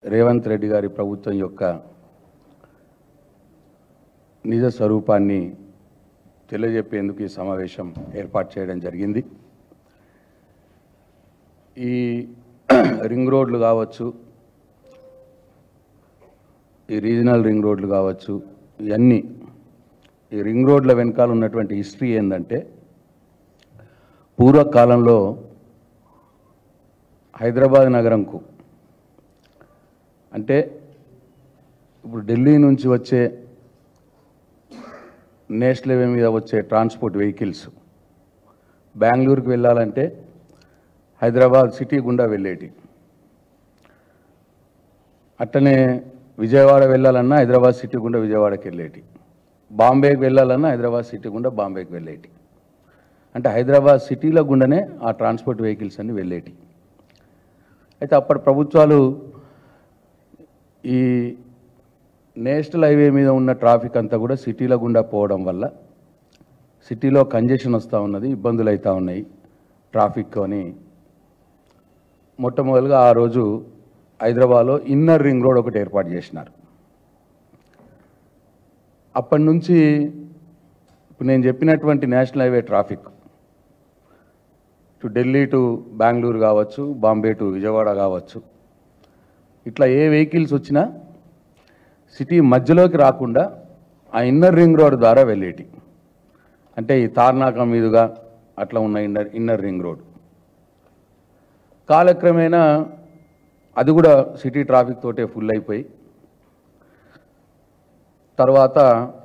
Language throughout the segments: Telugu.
రేవంత్ రెడ్డి గారి ప్రభుత్వం యొక్క నిజ స్వరూపాన్ని తెలియజెప్పేందుకు ఈ సమావేశం ఏర్పాటు చేయడం జరిగింది ఈ రింగ్ రోడ్లు కావచ్చు ఈ రీజనల్ రింగ్ రోడ్లు కావచ్చు ఇవన్నీ ఈ రింగ్ రోడ్ల వెనకాల ఉన్నటువంటి హిస్టరీ ఏంటంటే పూర్వకాలంలో హైదరాబాద్ నగరంకు అంటే ఇప్పుడు ఢిల్లీ నుంచి వచ్చే నేషనల్ హైవే మీద వచ్చే ట్రాన్స్పోర్ట్ వెహికల్స్ బెంగళూరుకి వెళ్ళాలంటే హైదరాబాద్ సిటీ గుండా వెళ్ళేటి అట్లనే విజయవాడ వెళ్ళాలన్నా హైదరాబాద్ సిటీ గుండా విజయవాడకి వెళ్ళేటి బాంబేకి వెళ్ళాలన్నా హైదరాబాద్ సిటీ గుండా బాంబేకి వెళ్ళేటి అంటే హైదరాబాద్ సిటీల గుండానే ఆ ట్రాన్స్పోర్ట్ వెహికల్స్ అన్ని వెళ్ళేటి అయితే అప్పటి ప్రభుత్వాలు ఈ నేషనల్ హైవే మీద ఉన్న ట్రాఫిక్ అంతా కూడా సిటీల గుండా పోవడం వల్ల సిటీలో కంజెషన్ వస్తూ ఉన్నది ఇబ్బందులు అవుతూ ఉన్నాయి ట్రాఫిక్ అని మొట్టమొదటిగా ఆ రోజు హైదరాబాద్లో ఇన్నర్ రింగ్ రోడ్ ఒకటి ఏర్పాటు చేసినారు అప్పటి నుంచి ఇప్పుడు నేను చెప్పినటువంటి national highway traffic to Delhi to Bengaluru కావచ్చు బాంబే టు విజయవాడ కావచ్చు ఇట్లా ఏ వెహికల్స్ వచ్చినా సిటీ మధ్యలోకి రాకుండా ఆ ఇన్నర్ రింగ్ రోడ్ ద్వారా వెళ్ళేటి అంటే ఈ తార్నాక మీదుగా అట్లా ఉన్న ఇన్నర్ ఇన్నర్ రింగ్ రోడ్ కాలక్రమేణా అది కూడా సిటీ ట్రాఫిక్ తోటే ఫుల్ అయిపోయి తర్వాత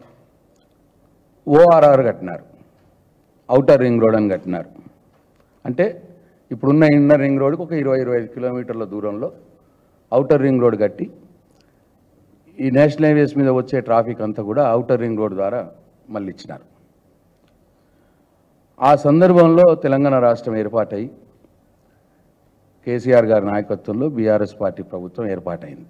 ఓఆర్ఆర్ కట్టినారు అవుటర్ రింగ్ రోడ్ అని కట్టినారు అంటే ఇప్పుడున్న ఇన్నర్ రింగ్ రోడ్కి ఒక ఇరవై ఇరవై ఐదు కిలోమీటర్ల దూరంలో అవుటర్ రింగ్ రోడ్ కట్టి ఈ నేషనల్ హైవేస్ మీద వచ్చే ట్రాఫిక్ అంతా కూడా అవుటర్ రింగ్ రోడ్ ద్వారా మళ్ళీ ఇచ్చినారు ఆ సందర్భంలో తెలంగాణ రాష్ట్రం ఏర్పాటై కేసీఆర్ గారి నాయకత్వంలో బీఆర్ఎస్ పార్టీ ప్రభుత్వం ఏర్పాటైంది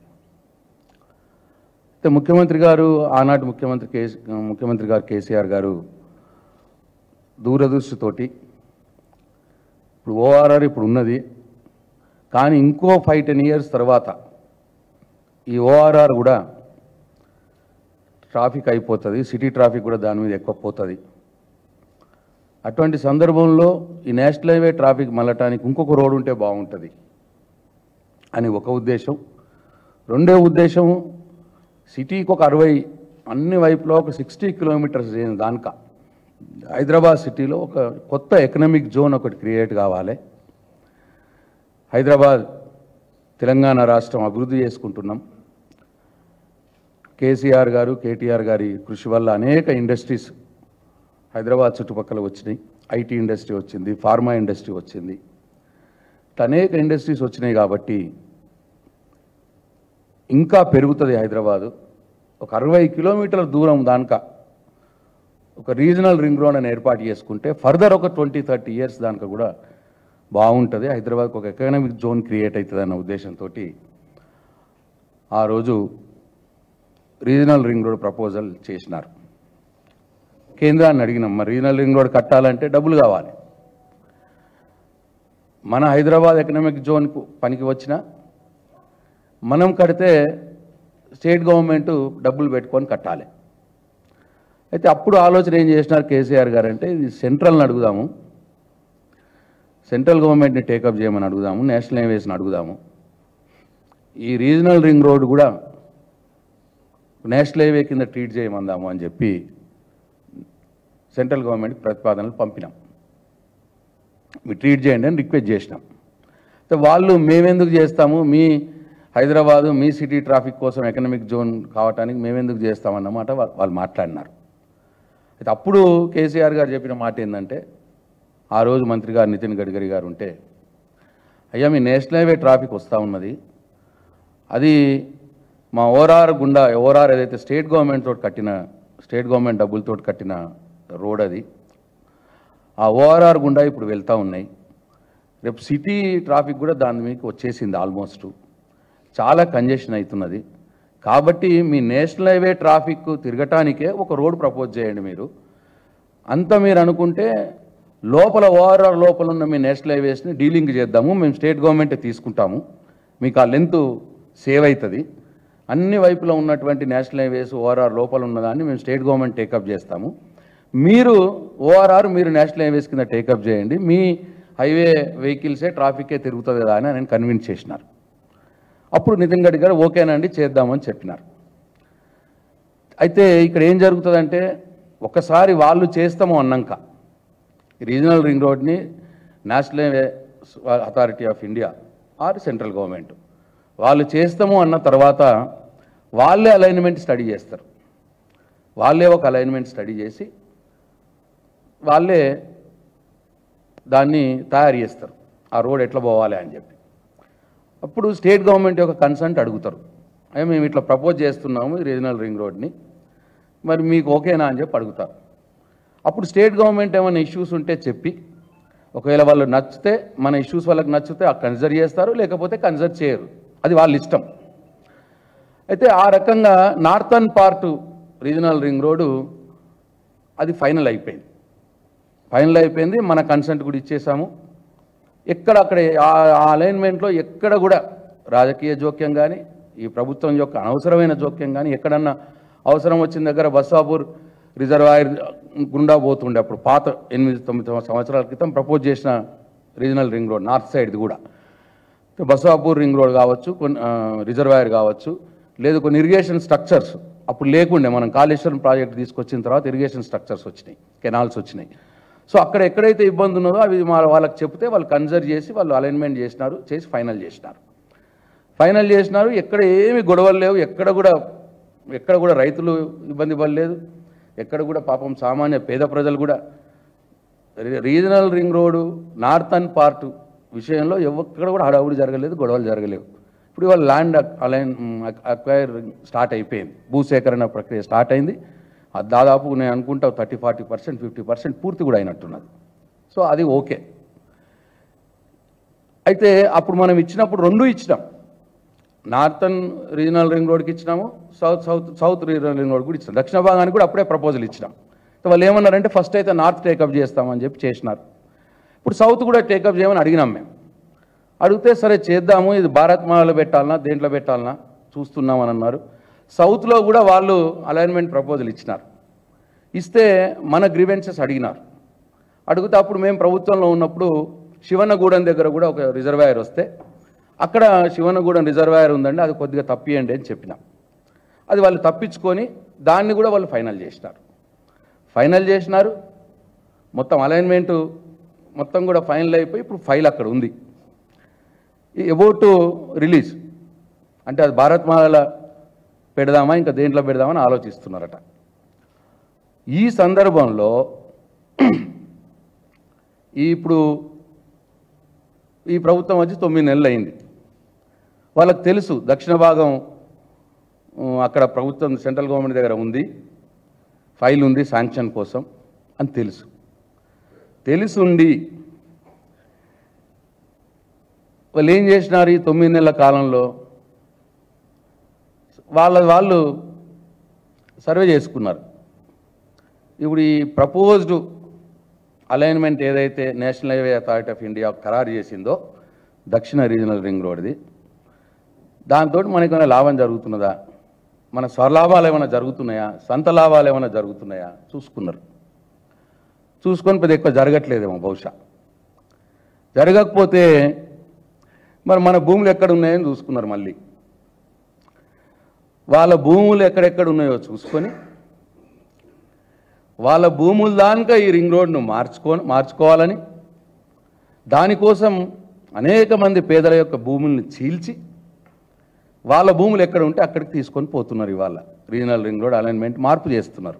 అయితే ముఖ్యమంత్రి గారు ఆనాటి ముఖ్యమంత్రి కేసీ ముఖ్యమంత్రి గారు కేసీఆర్ గారు దూరదృష్టితోటి ఇప్పుడు ఓఆర్ఆర్ ఇప్పుడు ఉన్నది కానీ ఇంకో ఫైవ్ టెన్ ఇయర్స్ తర్వాత ఈ ఓఆర్ఆర్ కూడా ట్రాఫిక్ అయిపోతుంది సిటీ ట్రాఫిక్ కూడా దాని మీద ఎక్కువ పోతుంది అటువంటి సందర్భంలో ఈ నేషనల్ హైవే ట్రాఫిక్ మళ్ళటానికి ఇంకొక రోడ్ ఉంటే బాగుంటుంది అని ఒక ఉద్దేశం రెండో ఉద్దేశం సిటీకి ఒక అరవై అన్ని వైపులో ఒక సిక్స్టీ కిలోమీటర్స్ దానిక హైదరాబాద్ సిటీలో ఒక కొత్త ఎకనామిక్ జోన్ ఒకటి క్రియేట్ కావాలి హైదరాబాద్ తెలంగాణ రాష్ట్రం అభివృద్ధి చేసుకుంటున్నాం కేసీఆర్ గారు కేటీఆర్ గారి కృషి వల్ల అనేక ఇండస్ట్రీస్ హైదరాబాద్ చుట్టుపక్కల వచ్చినాయి ఐటీ ఇండస్ట్రీ వచ్చింది ఫార్మా ఇండస్ట్రీ వచ్చింది ఇట్లా అనేక ఇండస్ట్రీస్ వచ్చినాయి కాబట్టి ఇంకా పెరుగుతుంది హైదరాబాదు ఒక అరవై కిలోమీటర్ల దూరం దానిక ఒక రీజనల్ రింగ్ రోడ్ అని ఏర్పాటు చేసుకుంటే ఫర్దర్ ఒక ట్వంటీ థర్టీ ఇయర్స్ దానిక కూడా బాగుంటుంది హైదరాబాద్కి ఒక ఎకనామిక్ జోన్ క్రియేట్ అవుతుంది అన్న ఉద్దేశంతో ఆ రోజు రీజనల్ రింగ్ రోడ్ ప్రపోజల్ చేసినారు కేంద్రాన్ని అడిగినాం మరి రీజనల్ రింగ్ రోడ్ కట్టాలంటే డబ్బులు కావాలి మన హైదరాబాద్ ఎకనామిక్ జోన్ పనికి వచ్చిన మనం కడితే స్టేట్ గవర్నమెంట్ డబ్బులు పెట్టుకొని కట్టాలి అయితే అప్పుడు ఆలోచన ఏం చేసినారు కేసీఆర్ గారు అంటే ఇది సెంట్రల్ని అడుగుదాము సెంట్రల్ గవర్నమెంట్ని టేకప్ చేయమని అడుగుదాము నేషనల్ హైవేస్ని అడుగుదాము ఈ రీజనల్ రింగ్ రోడ్ కూడా నేషనల్ హైవే కింద ట్రీట్ చేయమందాము అని చెప్పి సెంట్రల్ గవర్నమెంట్ ప్రతిపాదనలు పంపినాం మీరు ట్రీట్ చేయండి అని రిక్వెస్ట్ చేసినాం అయితే వాళ్ళు మేమెందుకు చేస్తాము మీ హైదరాబాదు మీ సిటీ ట్రాఫిక్ కోసం ఎకనామిక్ జోన్ కావటానికి మేమెందుకు చేస్తామన్నమాట వా- వాళ్ళు మాట్లాడినారు అయితే అప్పుడు కేసీఆర్ గారు చెప్పిన మాట ఏంటంటే ఆ రోజు మంత్రి గారు నితిన్ గడ్కరీ గారు ఉంటే అయ్యా మీ నేషనల్ హైవే ట్రాఫిక్ వస్తూ ఉన్నది అది మా ఓఆర్ఆర్ గుండా ఓఆర్ఆర్ ఏదైతే స్టేట్ గవర్నమెంట్ తోటి కట్టిన స్టేట్ గవర్నమెంట్ డబ్బులతో కట్టిన రోడ్ అది ఆ ఓఆర్ఆర్ గుండా ఇప్పుడు వెళ్తూ ఉన్నాయి రేపు సిటీ ట్రాఫిక్ కూడా దాని మీకు వచ్చేసింది ఆల్మోస్ట్ చాలా కంజెషన్ అవుతున్నది కాబట్టి మీ నేషనల్ హైవే ట్రాఫిక్ తిరగటానికే ఒక రోడ్ ప్రపోజ్ చేయండి మీరు అంత మీరు అనుకుంటే లోపల ఓఆర్ఆర్ లోపల ఉన్న మీ నేషనల్ హైవేస్ని డీలింగ్ చేద్దాము మేము స్టేట్ గవర్నమెంట్ తీసుకుంటాము మీకు ఆ లెంత్ సేవ్ అవుతుంది అన్ని వైపులో ఉన్నటువంటి నేషనల్ హైవేస్ ఓఆర్ఆర్ లోపల ఉన్నదాన్ని మేము స్టేట్ గవర్నమెంట్ టేకప్ చేస్తాము మీరు ఓఆర్ఆర్ మీరు నేషనల్ హైవేస్ కింద టేకప్ చేయండి మీ హైవే వెహికల్సే ట్రాఫికే తిరుగుతుంది కదా అని నేను కన్విన్స్ చేసినారు అప్పుడు నితిన్ గడ్కరీ గారు ఓకేనండి చేద్దామని చెప్పినారు అయితే ఇక్కడ ఏం జరుగుతుందంటే ఒకసారి వాళ్ళు చేస్తాము అన్నాక ఈ రీజనల్ రింగ్ రోడ్ని national highway authority of India or central government వాళ్ళు చేస్తాము అన్న తర్వాత వాళ్ళే అలైన్మెంట్ స్టడీ చేస్తారు వాళ్ళే ఒక అలైన్మెంట్ స్టడీ చేసి వాళ్ళే దాన్ని తయారు చేస్తారు ఆ రోడ్ ఎట్లా పోవాలి అని చెప్పి అప్పుడు స్టేట్ గవర్నమెంట్ యొక్క కన్సల్ట్ అడుగుతారు అయ్యా మేము ఇట్లా ప్రపోజ్ చేస్తున్నాము ఈ రీజనల్ రింగ్ రోడ్ని మరి మీకు ఓకేనా అని చెప్పి అడుగుతారు అప్పుడు స్టేట్ గవర్నమెంట్ ఏమైనా ఇష్యూస్ ఉంటే చెప్పి ఒకవేళ వాళ్ళు నచ్చితే మన ఇష్యూస్ వాళ్ళకి నచ్చితే ఆ కన్సిడర్ చేస్తారు లేకపోతే కన్సిడర్ చేయరు అది వాళ్ళ ఇష్టం అయితే ఆ రకంగా northern part regional ring road అది ఫైనల్ అయిపోయింది ఫైనల్ అయిపోయింది మన కన్సెంట్ కూడా ఇచ్చేసాము ఎక్కడ అక్కడ ఆ అలైన్మెంట్లో ఎక్కడ కూడా రాజకీయ జోక్యం కానీ ఈ ప్రభుత్వం యొక్క అనవసరమైన జోక్యం కానీ ఎక్కడన్నా అవసరం వచ్చిన దగ్గర బస్సాపూర్ రిజర్వాయర్ గుండా పోతుండే అప్పుడు పాత ఎనిమిది తొమ్మిది సంవత్సరాల క్రితం ప్రపోజ్ చేసిన రీజనల్ రింగ్ రోడ్ నార్త్ సైడ్ది కూడా బసాపూర్ రింగ్ రోడ్ కావచ్చు కొన్ని ఆ, రిజర్వాయర్ కావచ్చు లేదు కొన్ని ఇరిగేషన్ స్ట్రక్చర్స్ అప్పుడు లేకుండే మనం కాళేశ్వరం ప్రాజెక్ట్ తీసుకొచ్చిన తర్వాత ఇరిగేషన్ స్ట్రక్చర్స్ వచ్చినాయి కెనాల్స్ వచ్చినాయి సో అక్కడ ఎక్కడైతే ఇబ్బంది ఉన్నదో అవి మా వాళ్ళకి చెప్తే వాళ్ళు కన్సర్వ్ చేసి వాళ్ళు అలైన్మెంట్ చేసినారు చేసి ఫైనల్ చేసినారు ఫైనల్ చేసినారు ఎక్కడ ఏమి గొడవలు లేవు ఎక్కడ కూడా ఎక్కడ కూడా రైతులు ఇబ్బంది పడలేదు ఎక్కడ కూడా పాపం సామాన్య పేద ప్రజలు కూడా రీ- regional ring road northern part విషయంలో ఎక్కడ కూడా హడావుడి జరగలేదు గొడవలు జరగలేవు ఇప్పుడు ఇవాళ ల్యాండ్ అలైన్ అక్వైర్ స్టార్ట్ అయిపోయింది భూసేకరణ ప్రక్రియ స్టార్ట్ అయింది అది దాదాపు నేను అనుకుంటా thirty forty percent fifty percent పూర్తి కూడా అయినట్టున్నది సో అది ఓకే అయితే అప్పుడు మనం ఇచ్చినప్పుడు రెండు ఇచ్చినాం నార్థన్ రీజనల్ రింగ్ రోడ్కి ఇచ్చినాము south south south regional ring road కూడా ఇచ్చినాం దక్షిణ భాగానికి కూడా అప్పుడే ప్రపోజల్ ఇచ్చినాం అయితే వాళ్ళు ఏమన్నారంటే ఫస్ట్ అయితే నార్త్ టేకప్ చేస్తామని చెప్పి చేసినారు ఇప్పుడు సౌత్ కూడా టేకప్ చేయమని అడిగినాం మేము అడిగితే సరే చేద్దాము ఇది భారత్ మాలలో పెట్టాలనా దేంట్లో పెట్టాలనా చూస్తున్నామని అన్నారు సౌత్లో కూడా వాళ్ళు అలైన్మెంట్ ప్రపోజల్ ఇచ్చినారు ఇస్తే మన గ్రీవెన్సెస్ అడిగినారు అడిగితే అప్పుడు మేము ప్రభుత్వంలో ఉన్నప్పుడు శివన్నగూడెం దగ్గర కూడా ఒక రిజర్వాయర్ వస్తే అక్కడ శివన్నగూడెం రిజర్వాయర్ ఉందండి అది కొద్దిగా తప్పియండి అని చెప్పినాం అది వాళ్ళు తప్పించుకొని దాన్ని కూడా వాళ్ళు ఫైనల్ చేసినారు ఫైనల్ చేసినారు మొత్తం అలైన్మెంటు మొత్తం కూడా ఫైనల్ అయిపోయి ఇప్పుడు ఫైల్ అక్కడ ఉంది అబౌట్ రిలీజ్ అంటే అది భారత్ మాల పెడదామా ఇంకా దేంట్లో పెడదామని ఆలోచిస్తున్నారట ఈ సందర్భంలో ఈ ఇప్పుడు ఈ ప్రభుత్వం వచ్చి తొమ్మిది నెలలు అయింది వాళ్ళకి తెలుసు దక్షిణ భాగం ఉమ్, అక్కడ ప్రభుత్వం సెంట్రల్ గవర్నమెంట్ దగ్గర ఉంది ఫైల్ ఉంది శాంక్షన్ కోసం అని తెలుసు తెలుసుండి వాళ్ళు ఏం చేసినారు ఈ తొమ్మిది నెలల కాలంలో వాళ్ళ వాళ్ళు సర్వే చేసుకున్నారు ఇప్పుడు ఈ ప్రపోజ్డ్ అలైన్మెంట్ ఏదైతే national highway authority of India ఖరారు చేసిందో దక్షిణ రీజనల్ రింగ్ రోడ్ది దాంతో మనకి ఏమైనా లాభం జరుగుతున్నదా మన స్వలాభాలు ఏమైనా జరుగుతున్నాయా సొంత లాభాలు ఏమైనా జరుగుతున్నాయా చూసుకున్నారు చూసుకొని పెద్ద ఎక్కువ జరగట్లేదేమో బహుశా జరగకపోతే మరి మన భూములు ఎక్కడ ఉన్నాయని చూసుకున్నారు మళ్ళీ వాళ్ళ భూములు ఎక్కడెక్కడ ఉన్నాయో చూసుకొని వాళ్ళ భూముల దానిక ఈ రింగ్ రోడ్ను మార్చుకో మార్చుకోవాలని దానికోసం అనేక మంది పేదల యొక్క భూముల్ని చీల్చి వాళ్ళ భూములు ఎక్కడ ఉంటే అక్కడికి తీసుకొని పోతున్నారు ఇవాళ రీజనల్ రింగ్ రోడ్ అలైన్మెంట్ మార్పు చేస్తున్నారు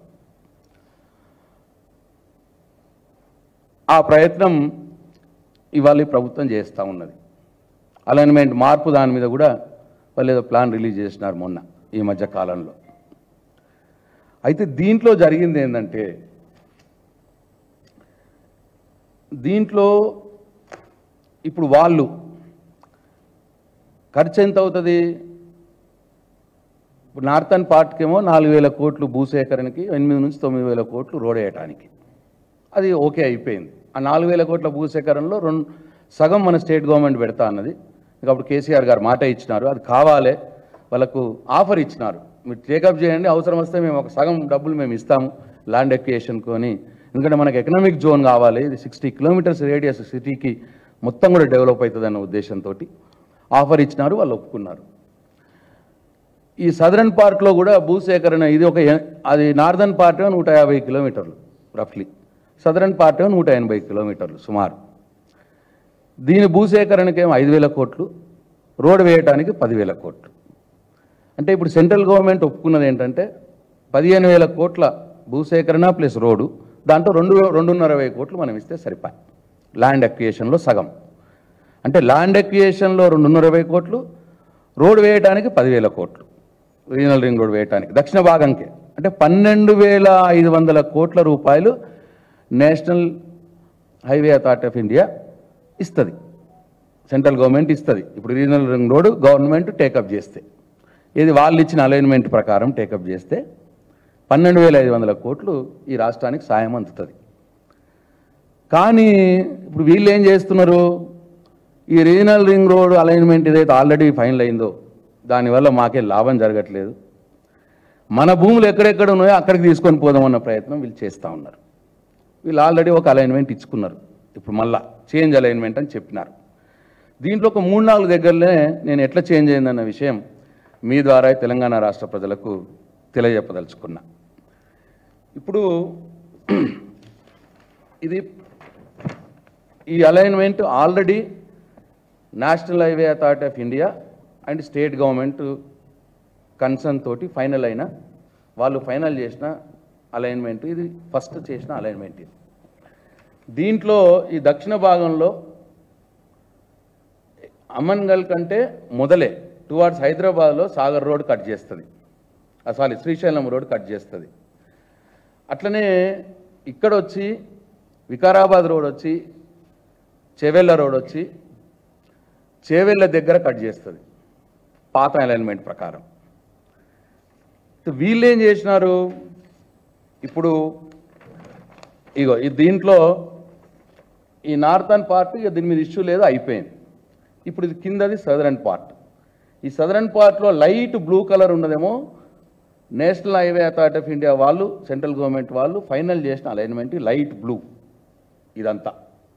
ఆ ప్రయత్నం ఇవాళ ఈ ప్రభుత్వం చేస్తూ ఉన్నది అలైన్మెంట్ మార్పు దాని మీద కూడా వాళ్ళు ఏదో ప్లాన్ రిలీజ్ చేసినారు మొన్న ఈ మధ్య కాలంలో అయితే దీంట్లో జరిగింది ఏంటంటే దీంట్లో ఇప్పుడు వాళ్ళు ఖర్చు ఎంత అవుతుంది ఇప్పుడు నార్థన్ పార్ట్కేమో నాలుగు వేల కోట్లు భూసేకరణకి ఎనిమిది నుంచి తొమ్మిది వేల కోట్లు రోడ్ వేయటానికి అది ఓకే అయిపోయింది ఆ నాలుగు వేల కోట్ల భూసేకరణలో రెండు సగం మన స్టేట్ గవర్నమెంట్ పెడతా అన్నది ఇంకా అప్పుడు కేసీఆర్ గారు మాట ఇచ్చినారు అది కావాలి వాళ్ళకు ఆఫర్ ఇచ్చినారు మీరు టేకప్ చేయండి అవసరం వస్తే మేము ఒక సగం డబ్బులు మేము ఇస్తాము ల్యాండ్ ఎక్వియేషన్ కొని ఎందుకంటే మనకు ఎకనామిక్ జోన్ కావాలి ఇది సిక్స్టీ కిలోమీటర్స్ రేడియస్ సిటీకి మొత్తం కూడా డెవలప్ అవుతుంది అన్న ఉద్దేశంతో ఆఫర్ ఇచ్చినారు వాళ్ళు ఒప్పుకున్నారు ఈ సదరన్ పార్ట్లో కూడా భూసేకరణ ఇది ఒక ఎ- అది నార్దర్న్ పార్ట్ నూట యాభై కిలోమీటర్లు రఫ్లీ సదరన్ పార్ట్ నూట ఎనభై కిలోమీటర్లు సుమారు దీని భూసేకరణకేమో ఐదు వేల కోట్లు రోడ్ వేయడానికి పదివేల కోట్లు అంటే ఇప్పుడు సెంట్రల్ గవర్నమెంట్ ఒప్పుకున్నది ఏంటంటే పదిహేను వేల కోట్ల భూసేకరణ ప్లస్ రోడ్డు దాంట్లో రెండు రెండున్నర వెయ్యి కోట్లు మనం ఇస్తే సరిపాయి ల్యాండ్ అక్వియేషన్లో సగం అంటే ల్యాండ్ అక్వియేషన్లో రెండున్నర వెయ్యి కోట్లు రోడ్ వేయడానికి పదివేల కోట్లు రీజనల్ రింగ్ రోడ్ వేయడానికి దక్షిణ భాగంకే అంటే పన్నెండు వేల ఐదు వందల కోట్ల రూపాయలు national highway authority of India ఇస్తుంది సెంట్రల్ గవర్నమెంట్ ఇస్తుంది ఇప్పుడు regional ring road government take up చేస్తే ఇది వాళ్ళు ఇచ్చిన అలైన్మెంట్ ప్రకారం టేకప్ చేస్తే పన్నెండు వేల ఐదు వందల కోట్లు ఈ రాష్ట్రానికి సాయం అందుతుంది కానీ ఇప్పుడు వీళ్ళు ఏం చేస్తున్నారు ఈ రీజనల్ రింగ్ రోడ్ అలైన్మెంట్ ఏదైతే ఆల్రెడీ ఫైనల్ అయిందో దానివల్ల మాకే లాభం జరగట్లేదు మన భూములు ఎక్కడెక్కడ ఉన్నాయో అక్కడికి తీసుకొని పోదామన్న ప్రయత్నం వీళ్ళు చేస్తూ ఉన్నారు వీళ్ళు ఆల్రెడీ ఒక అలైన్మెంట్ ఇచ్చుకున్నారు ఇప్పుడు మళ్ళా చేంజ్ అలైన్మెంట్ అని చెప్పినారు దీంట్లో ఒక మూడు నాలుగు దగ్గరలే నేను ఎట్లా చేంజ్ అయిందన్న విషయం మీ ద్వారా తెలంగాణ రాష్ట్ర ప్రజలకు తెలియజెప్పదలుచుకున్నా ఇప్పుడు ఇది ఈ alignment already national highway authority of India and state government concern తోటి ఫైనల్ అయిన వాళ్ళు ఫైనల్ చేసిన అలైన్మెంట్ ఇది ఫస్ట్ చేసిన అలైన్మెంట్ ఇది దీంట్లో ఈ దక్షిణ భాగంలో అమన్గల్ కంటే మొదలే టువార్డ్స్ హైదరాబాద్లో సాగర్ రోడ్ కట్ చేస్తుంది సారీ శ్రీశైలం రోడ్ కట్ చేస్తుంది అట్లనే ఇక్కడ వచ్చి వికారాబాద్ రోడ్ వచ్చి చెవెళ్ళ రోడ్ వచ్చి చేవెళ్ళ దగ్గర కట్ చేస్తుంది పాత అలైన్మెంట్ ప్రకారం వీళ్ళు ఏం చేసినారు ఇప్పుడు ఇగో ఈ దీంట్లో ఈ నార్థన్ పార్ట్ ఇక దీని మీద ఇష్యూ లేదు అయిపోయింది ఇప్పుడు ఇది కిందది సదరన్ పార్ట్ ఈ సదరన్ పార్ట్లో లైట్ బ్లూ కలర్ ఉన్నదేమో national highway authority of India వాళ్ళు సెంట్రల్ గవర్నమెంట్ వాళ్ళు ఫైనల్ చేసిన అలైన్మెంట్ లైట్ బ్లూ ఇదంతా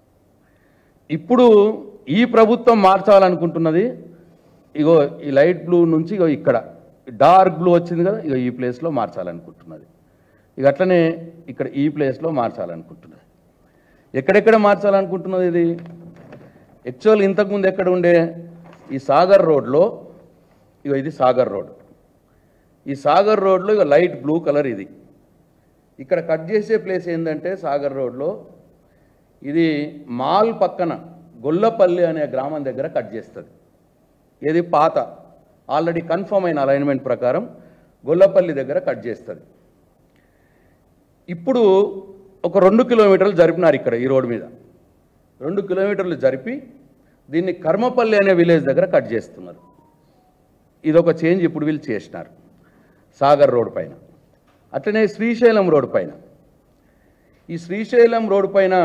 ఇప్పుడు ఈ ప్రభుత్వం మార్చాలనుకుంటున్నది ఇగో ఈ లైట్ బ్లూ నుంచి ఇగో ఇక్కడ డార్క్ బ్లూ వచ్చింది కదా ఇగో ఈ ప్లేస్లో మార్చాలనుకుంటున్నది ఇక అట్లనే ఇక్కడ ఈ ప్లేస్లో మార్చాలనుకుంటున్నది ఎక్కడెక్కడ మార్చాలనుకుంటున్నది ఇది యాక్చువల్ ఇంతకుముందు ఎక్కడ ఉండే ఈ సాగర్ రోడ్లో ఇగో ఇది సాగర్ రోడ్ ఈ సాగర్ రోడ్లో ఇక లైట్ బ్లూ కలర్ ఇది ఇక్కడ కట్ చేసే ప్లేస్ ఏంటంటే సాగర్ రోడ్లో ఇది మాల్ పక్కన గొల్లపల్లి అనే గ్రామం దగ్గర కట్ చేస్తుంది ఇది పాత ఆల్రెడీ కన్ఫర్మ్ అయిన అలైన్మెంట్ ప్రకారం గొల్లపల్లి దగ్గర కట్ చేస్తుంది ఇప్పుడు ఒక రెండు కిలోమీటర్లు జరిపినారు ఇక్కడ ఈ రోడ్డు మీద రెండు కిలోమీటర్లు జరిపి దీన్ని కర్మపల్లి అనే విలేజ్ దగ్గర కట్ చేస్తున్నారు ఇదొక చేంజ్ ఇప్పుడు వీళ్ళు చేసినారు సాగర్ రోడ్ పైన అట్లనే శ్రీశైలం రోడ్ పైన ఈ శ్రీశైలం రోడ్ పైన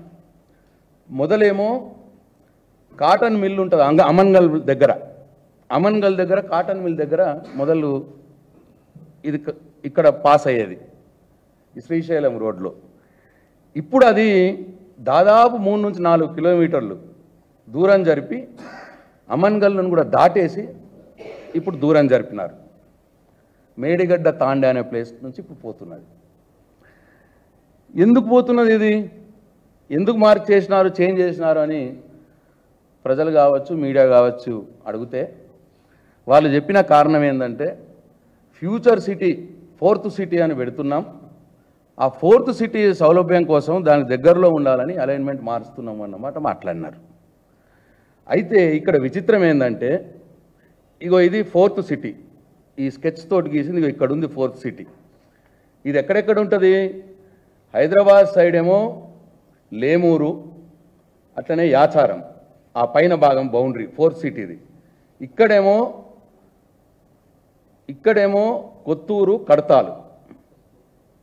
మొదలేమో కాటన్ మిల్ ఉంటుంది అంగ అమన్గల్ దగ్గర అమన్గల్ దగ్గర కాటన్ మిల్ దగ్గర మొదలు ఇది క- ఇక్కడ పాస్ అయ్యేది ఈ శ్రీశైలం రోడ్లో ఇప్పుడు అది దాదాపు మూడు నుంచి నాలుగు కిలోమీటర్లు దూరం జరిపి అమన్గల్ను కూడా దాటేసి ఇప్పుడు దూరం జరిపినారు మేడిగడ్డ తాండే అనే ప్లేస్ నుంచి ఇప్పుడు పోతున్నది ఎందుకు పోతున్నది ఇది ఎందుకు మార్పు చేసినారు చేంజ్ చేసినారు అని ప్రజలు కావచ్చు మీడియా కావచ్చు అడిగితే వాళ్ళు చెప్పిన కారణం ఏంటంటే ఫ్యూచర్ సిటీ ఫోర్త్ సిటీ అని పెడుతున్నాం ఆ ఫోర్త్ సిటీ సౌలభ్యం కోసం దానికి దగ్గరలో ఉండాలని అలైన్మెంట్ మారుస్తున్నాం అన్నమాట మాట్లాడినారు అయితే ఇక్కడ విచిత్రం ఏంటంటే ఇగో ఇది ఫోర్త్ సిటీ ఈ స్కెచ్ తోటి గీసింది ఇగో ఇక్కడ ఉంది ఫోర్త్ సిటీ ఇది ఎక్కడెక్కడ ఉంటుంది హైదరాబాద్ సైడ్ ఏమో లేమూరు అట్లనే యాచారం ఆ పైన భాగం బౌండరీ ఫోర్త్ సిటీది ఇక్కడేమో ఇక్కడేమో కొత్తూరు కడతాలు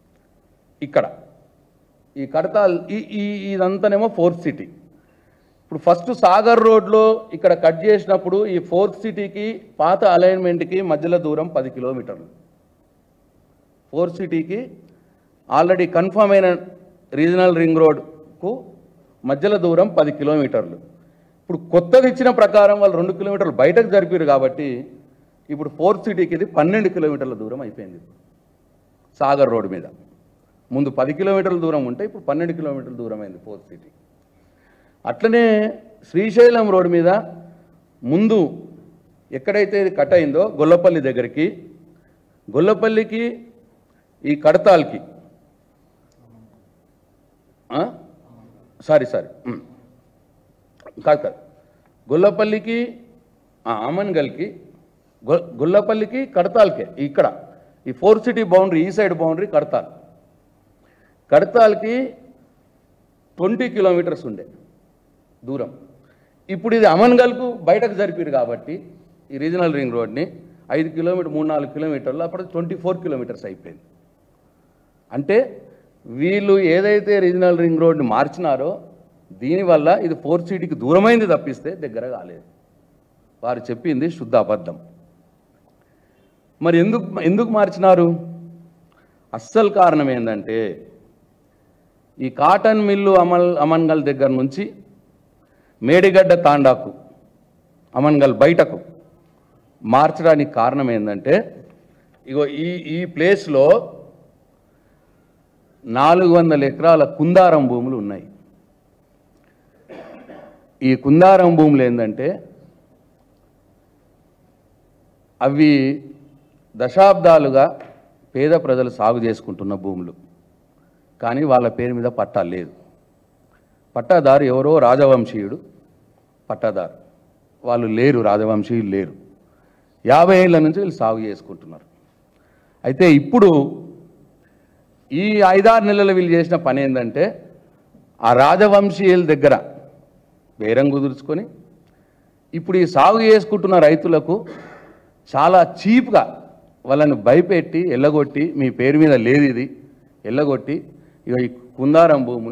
ఇక్కడ ఈ కడతాల్ ఈ ఈ ఇదంతానేమో ఫోర్త్ సిటీ ఇప్పుడు ఫస్ట్ సాగర్ రోడ్లో ఇక్కడ కట్ చేసినప్పుడు ఈ ఫోర్త్ సిటీకి పాత అలైన్మెంట్కి మధ్యలో దూరం పది కిలోమీటర్లు ఫోర్త్ సిటీకి ఆల్రెడీ కన్ఫర్మ్ అయిన రీజనల్ రింగ్ రోడ్కు మధ్యలో దూరం పది కిలోమీటర్లు ఇప్పుడు కొత్తది ఇచ్చిన ప్రకారం వాళ్ళు రెండు కిలోమీటర్లు బయటకు జరిపారు కాబట్టి ఇప్పుడు ఫోర్త్ సిటీకి ఇది పన్నెండు కిలోమీటర్ల దూరం అయిపోయింది సాగర్ రోడ్ మీద ముందు పది కిలోమీటర్ల దూరం ఉంటే ఇప్పుడు పన్నెండు కిలోమీటర్ల దూరం అయింది ఫోర్త్ సిటీ అట్లనే శ్రీశైలం రోడ్ మీద ముందు ఎక్కడైతే ఇది కట్ అయిందో గొల్లపల్లి దగ్గరికి గొల్లపల్లికి ఈ కడతాల్కి ఆ? Sorry sorry um. కాదు కాదు గొల్లపల్లికి ఆ, అమన్గల్కి గొ గొల్లపల్లికి కడతాల్కే ఇక్కడ ఈ ఫోర్ సిటీ బౌండరీ ఈ సైడ్ బౌండరీ కడతాల్ కడతాల్కి ట్వంటీ కిలోమీటర్స్ ఉండే దూరం ఇప్పుడు ఇది అమన్గల్కు బయటకు జరిపారు కాబట్టి ఈ రీజనల్ రింగ్ రోడ్ని ఐదు కిలోమీటర్ మూడు నాలుగు కిలోమీటర్లు అప్పుడు ట్వంటీ ఫోర్ కిలోమీటర్స్ అయిపోయింది అంటే వీళ్ళు ఏదైతే రీజనల్ రింగ్ రోడ్ని మార్చినారో దీనివల్ల ఇది ఫోర్ సిటీకి దూరమైంది తప్పిస్తే దగ్గర కాలేదు వారు చెప్పింది శుద్ధ అబద్ధం మరి ఎందుకు ఎందుకు మార్చినారు అస్సలు కారణం ఏంటంటే ఈ కాటన్ మిల్లు అమల్ అమన్గల్ దగ్గర నుంచి మేడిగడ్డ తాండాకు అమన్గల్ బయటకు మార్చడానికి కారణం ఏంటంటే ఇగో ఈ ఈ ప్లేస్లో నాలుగు వందల ఎకరాల కుందారం భూములు ఉన్నాయి ఈ కుందారం భూములు ఏంటంటే అవి దశాబ్దాలుగా పేద ప్రజలు సాగు చేసుకుంటున్న భూములు కానీ వాళ్ళ పేరు మీద పట్టా లేదు పట్టాదారు ఎవరో రాజవంశీయుడు పట్టాదారు వాళ్ళు లేరు రాజవంశీయులు లేరు యాభై ఏళ్ళ నుంచి వీళ్ళు సాగు చేసుకుంటున్నారు అయితే ఇప్పుడు ఈ ఐదారు నెలలు వీళ్ళు చేసిన పని ఏంటంటే ఆ రాజవంశీయుల దగ్గర బేరం కుదుర్చుకొని ఇప్పుడు ఈ సాగు చేసుకుంటున్న రైతులకు చాలా చీప్గా వాళ్ళని భయపెట్టి ఎల్లగొట్టి మీ పేరు మీద లేదు ఇది ఎల్లగొట్టి ఇక ఈ కుందారం భూములు